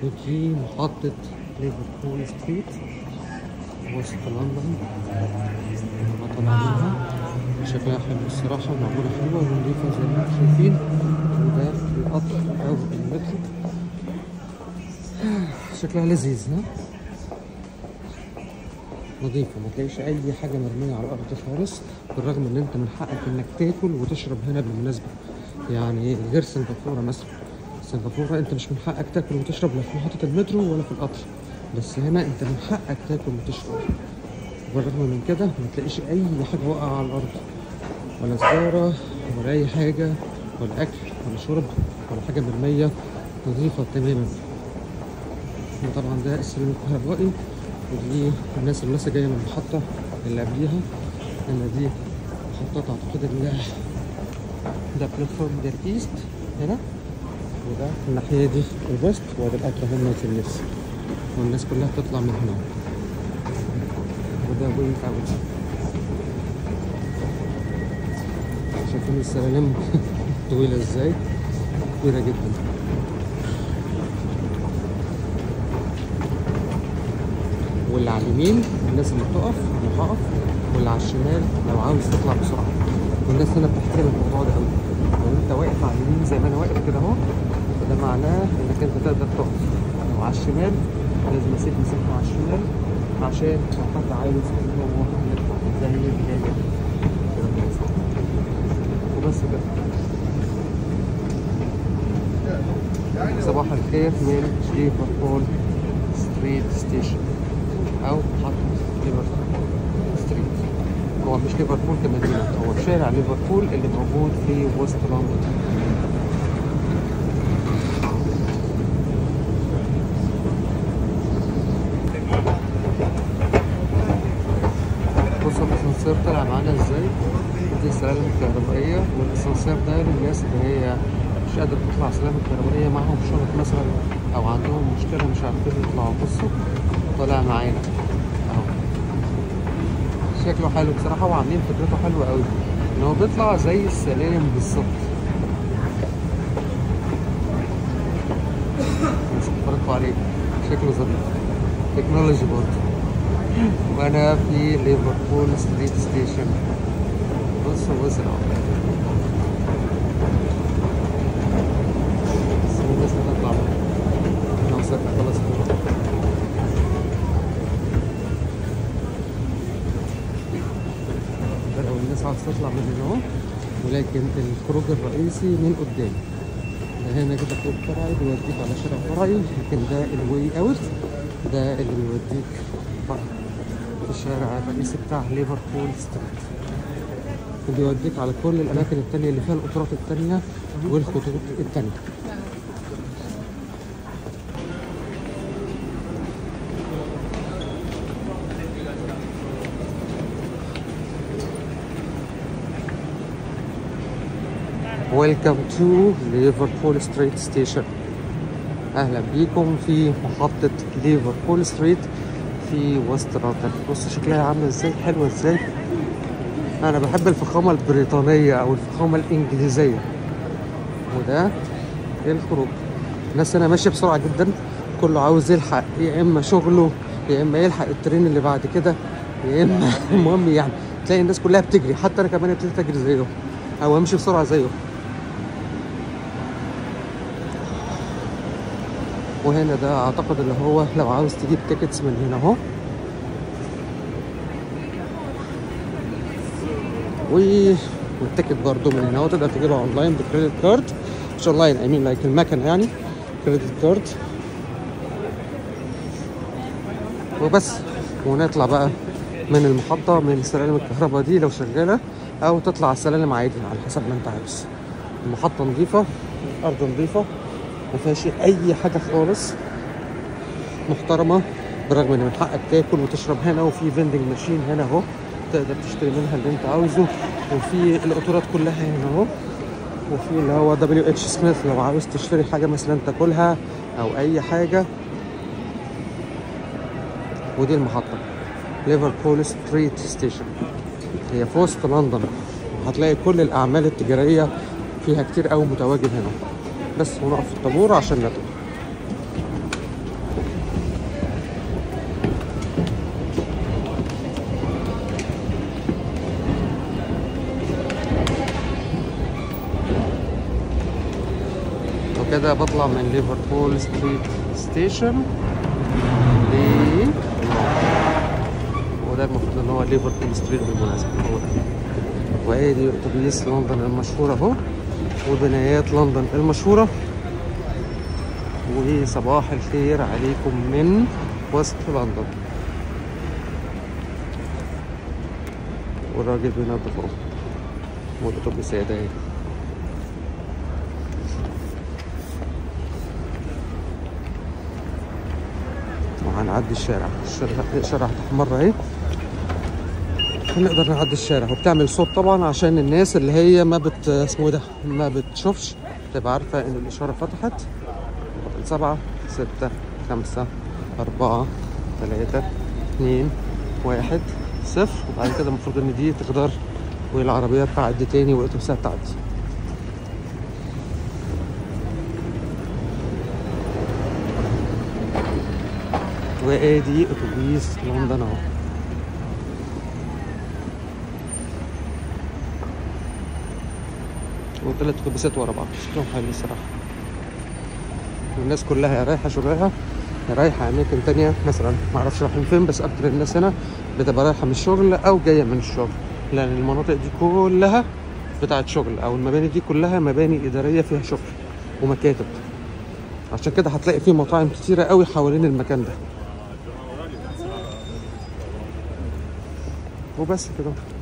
ودي محطة ليفربول ستريت وسط لندن لما طلع منها شكلها حلو الصراحة معمولة حلوة ونضيفة زي ما انتم شايفين وده القطر أو المترو شكلها لذيذ ها نظيفة ما تلاقيش أي حاجة مرمية على الأرض خالص بالرغم إن أنت من حقك إنك تاكل وتشرب هنا بالمناسبة يعني غير سنغافورة مثلا سنغافورة أنت مش من حقك تاكل وتشرب لا في محطة المترو ولا في القطر بس هنا أنت من حقك تاكل وتشرب بالرغم من كده ما تلاقيش أي حاجة واقعة على الأرض ولا سجارة ولا أي حاجة ولا أكل ولا شرب ولا حاجة مرمية نظيفة تماما وطبعا ده السلم الكهربائي ودي الناس اللي لسه جايه من المحطه اللي قبليها ان دي محطات اعتقد ال ده بلاتفورم ده الايست هنا وده الناحيه دي الويست وده القطر هم نازل لسه والناس كلها بتطلع من هنا وده وين اوت شايفين السلالم طويله ازاي كبيره جدا واللي على اليمين الناس اللي بتقف انا هقف واللي على الشمال لو عاوز تطلع بسرعه والناس هنا بتحترم الموضوع ده قوي لو انت واقف على اليمين زي ما انا واقف كده اهو فده معناه انك انت تقدر تقف لو على الشمال لازم اسيب مساحه على الشمال عشان لو حد عاوز ان هو يطلع زي البدايه كده كويس. وبس كده صباح الخير من ليفربول ستريت ستيشن او محطة ليفربول ستريت هو مش ليفربول كمدينة هو شارع ليفربول اللي موجود في وسط لندن بصوا الاسانسير طلع معانا ازاي دي السلالم الكهربائية والاسانسير ده للناس اللي هي مش قادرة تطلع سلالم كهربائية معاهم شنط مثلا او عندهم مشكلة مش عارفين يطلعوا بصوا طالع معانا اهو شكله حلو بصراحة وعاملين فكرته حلوة قوي ان هو بيطلع زي السلالم بالظبط بس اتفرجوا عليه شكله ظريف تكنولوجي برضه وانا في ليفربول ستريت ستيشن بصوا بصوا اهو بس الناس هتطلع بقى. انا وصلت خلاص فوق. بدأوا الناس عاوز تطلع من هنا اهو ولكن الخروج الرئيسي من قدام ده هنا كده فوق فرعي بيوديك على شارع فرعي لكن ده الواي اوت ده اللي بيوديك بقى في الشارع الرئيسي بتاع ليفربول ستريت وبيوديك على كل الأماكن التانية اللي فيها القطارات التانية والخطوط التانية Welcome to ليفربول ستريت ستيشن اهلا بيكم في محطة ليفربول ستريت في وسط لندن بصوا شكلها عاملة ازاي حلوة ازاي انا بحب الفخامة البريطانية او الفخامة الانجليزية وده الخروج الناس هنا ماشية بسرعة جدا كله عاوز يلحق يا اما شغله يا اما يلحق الترين اللي بعد كده يا اما المهم يعني تلاقي الناس كلها بتجري حتى انا كمان ابتديت اجري زيهم او امشي بسرعة زيهم وهنا ده اعتقد اللي هو لو عاوز تجيب تيكتس من هنا اهو و والتيكت برضو من هنا اهو تقدر تجيبها اونلاين بكريدت كارد مش اونلاين اي مين لايك المكنه يعني كريدت كارد وبس ونطلع بقى من المحطة من سلالم الكهرباء دي لو شغالة أو تطلع على السلالم عادي على حسب ما أنت عاوز المحطة نظيفة الأرض نظيفة ما فيهاش أي حاجة خالص محترمة بالرغم إن من حقك تاكل وتشرب هنا وفي فيندنج ماشين هنا أهو تقدر تشتري منها اللي أنت عاوزه وفي القطورات كلها هنا أهو وفي اللي هو دبليو اتش سميث لو عاوز تشتري حاجة مثلا تاكلها أو أي حاجة ودي المحطة ليفربول ستريت ستيشن هي في وسط لندن هتلاقي كل الأعمال التجارية فيها كتير قوي متواجد هنا بس ونقف في الطابور عشان ندخل كده بطلع من ليفربول ستريت ستيشن ل وده المفروض ان هو ليفربول ستريت بالمناسبة هو ده وادي اتوبيس لندن المشهور اهو وبنايات لندن المشهورة وصباح الخير عليكم من وسط لندن والراجل بينظف اهو والاتوبيسات اهي وهنعدي الشارع الشارع الشارع احمر اهي نقدر نعدي الشارع وبتعمل صوت طبعا عشان الناس اللي هي ما بت اسمه إيه ده ما بتشوفش تبقى عارفة ان الاشارة فتحت سبعة ستة خمسة أربعة ثلاثة اتنين واحد صفر وبعد كده المفروض ان دي تقدر والعربيات تعدي تاني والاتوبيسات تعدي وادي اتوبيس لندن اهو وثلاث اتوبيسات ورا بعض شكلهم حلو الصراحه والناس كلها يا رايحه شغلها يا رايحه اماكن تانية مثلا ما اعرفش رايحين فين بس اكتر الناس هنا بتبقى رايحه من الشغل او جايه من الشغل لان المناطق دي كلها بتاعت شغل او المباني دي كلها مباني اداريه فيها شغل ومكاتب عشان كده هتلاقي في مطاعم كتيره قوي حوالين المكان ده وبس كده